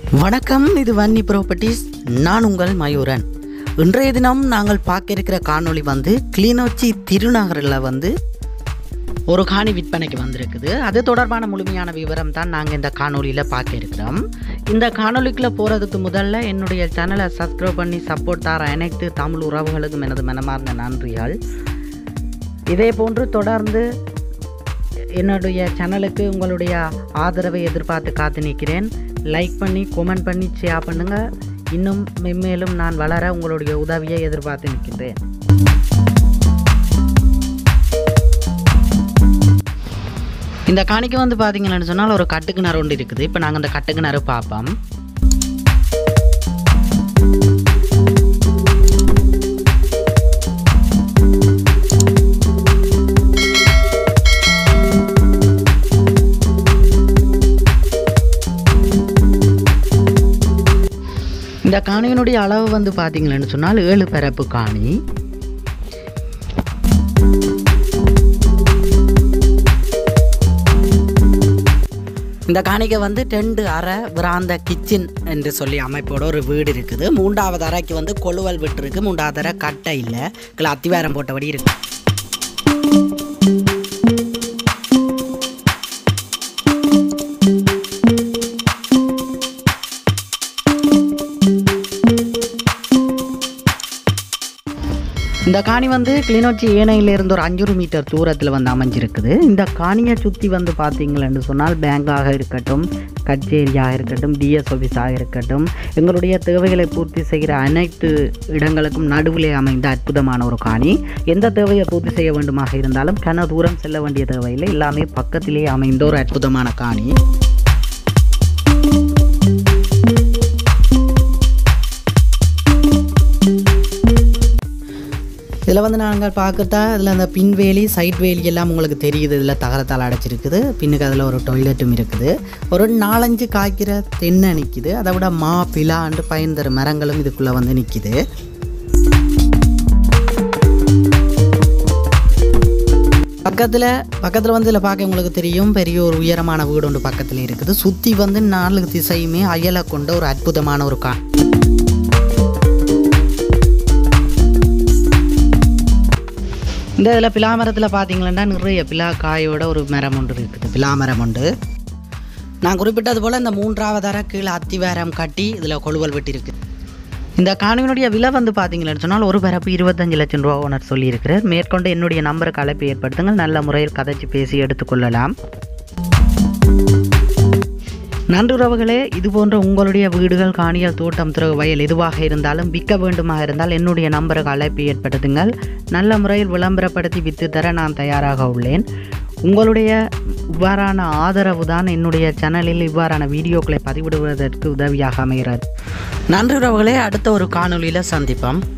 வணக்கம் இது வன்னி ப்ராப்பர்ட்டிஸ் நான் உங்கள் மயூரன் இன்றைய தினம் நாங்கள் பார்க்க இருக்கிற காணொளி வந்து கிளிநொச்சி திருநகரில் வந்து ஒரு காணி விற்பனைக்கு வந்திருக்குது அது தொடர்பான முழுமையான விவரம் தான் நாங்கள் இந்த காணொளியில் பார்க்க இருக்கிறோம் இந்த காணொளிக்குள்ளே போகிறதுக்கு முதல்ல என்னுடைய சேனலை சப்ஸ்கிரைப் பண்ணி சப்போர்ட் தர அனைத்து தமிழ் உறவுகளுக்கும் எனது மனமார்ந்த நன்றிகள் இதே போன்று தொடர்ந்து என்னுடைய சேனலுக்கு உங்களுடைய ஆதரவை எதிர்பார்த்து காத்து நிற்கிறேன் லைக் பண்ணி கமெண்ட் பண்ணி ஷேர் பண்ணுங்கள் இன்னும் மென்மேலும் நான் வளர உங்களுடைய உதவியை எதிர்பார்த்து நிற்கின்றேன் இந்த காணிக்கு வந்து பார்த்தீங்கன்னு சொன்னால் ஒரு கட்டுக்கிணறு ஒன்று இருக்குது இப்போ நாங்கள் அந்த கட்டுக்கிணறு பார்ப்போம் இந்த காணியினுடைய அளவு வந்து பார்த்தீங்கன்னு சொன்னால் ஏழு பரப்பு காணி இந்த காணிக்கை வந்து ரெண்டு அறை பிராந்த கிச்சன் என்று சொல்லி அமைப்போட ஒரு வீடு இருக்குது மூன்றாவது அறைக்கு வந்து கொழுவல் விட்டுருக்கு மூன்றாவது அறை கட்டை இல்லை இல்லை அத்திவாரம் போட்டபடி இருக்கு இந்த காணி வந்து கிளிநொச்சி ஏனையிலிருந்து ஒரு அஞ்சூறு மீட்டர் தூரத்தில் வந்து அமைஞ்சிருக்குது இந்த காணியை சுற்றி வந்து பார்த்தீங்களன்னு சொன்னால் பேங்காக இருக்கட்டும் கச்சேரியாக இருக்கட்டும் டிஎஸ் ஆஃபீஸாக இருக்கட்டும் எங்களுடைய தேவைகளை பூர்த்தி செய்கிற அனைத்து இடங்களுக்கும் நடுவிலே அமைந்த அற்புதமான ஒரு காணி எந்த தேவையை பூர்த்தி செய்ய வேண்டுமாக இருந்தாலும் கன தூரம் செல்ல வேண்டிய தேவையில்லை எல்லாமே பக்கத்திலேயே அமைந்த ஒரு அற்புதமான காணி இதில் வந்து நாங்கள் பார்க்குறதா இதில் அந்த பின்வேலி சைட் வேலி எல்லாம் உங்களுக்கு தெரியுது இதில் தகரத்தால் அடைச்சிருக்குது பின்னுக்கு அதில் ஒரு டொய்லெட்டும் இருக்குது ஒரு நாலஞ்சு காய்க்கிற தென்னை நிற்கிது அதை விட மா பிலாண்டு பயன் தரும் மரங்களும் இதுக்குள்ளே வந்து நிற்கிது பக்கத்தில் பக்கத்தில் வந்து இதில் பார்க்க உங்களுக்கு தெரியும் பெரிய ஒரு உயரமான வீடு ஒன்று பக்கத்தில் இருக்குது சுற்றி வந்து நாலு திசையுமே அயலை கொண்ட ஒரு அற்புதமான ஒரு கா இந்த இதில் பிலா மரத்தில் பார்த்தீங்கன்னா நிறைய பிலா காயோட ஒரு மரம் ஒன்று இருக்குது பிலா மரம் உண்டு நான் குறிப்பிட்டது போல் இந்த மூன்றாவது அறை கீழே அத்திவாரம் கட்டி இதில் கொழுவல் வெட்டியிருக்கு இந்த காணியினுடைய விலை வந்து பார்த்தீங்கன்னு சொன்னால் ஒரு பரப்பு இருபத்தஞ்சு லட்சம் ரூபா ஓனர் சொல்லியிருக்கிறார் மேற்கொண்டு என்னுடைய நம்பருக்கு அழைப்பு ஏற்படுத்துங்கள் நல்ல முறையில் கதைச்சு பேசி எடுத்துக்கொள்ளலாம் நன்றுறவுகளே இது போன்ற உங்களுடைய வீடுகள் காணிகள் தோட்டம் துறவு வயல் எதுவாக இருந்தாலும் விற்க வேண்டுமாக இருந்தால் என்னுடைய நம்பருக்கு அழைப்பு ஏற்படுத்துங்கள் நல்ல முறையில் விளம்பரப்படுத்தி விற்று தர நான் தயாராக உள்ளேன் உங்களுடைய இவ்வாறான ஆதரவு தான் என்னுடைய சேனலில் இவ்வாறான வீடியோக்களை பதிவிடுவதற்கு உதவியாக அமைகிறது நன்றுறவுகளே அடுத்த ஒரு காணொளியில் சந்திப்போம்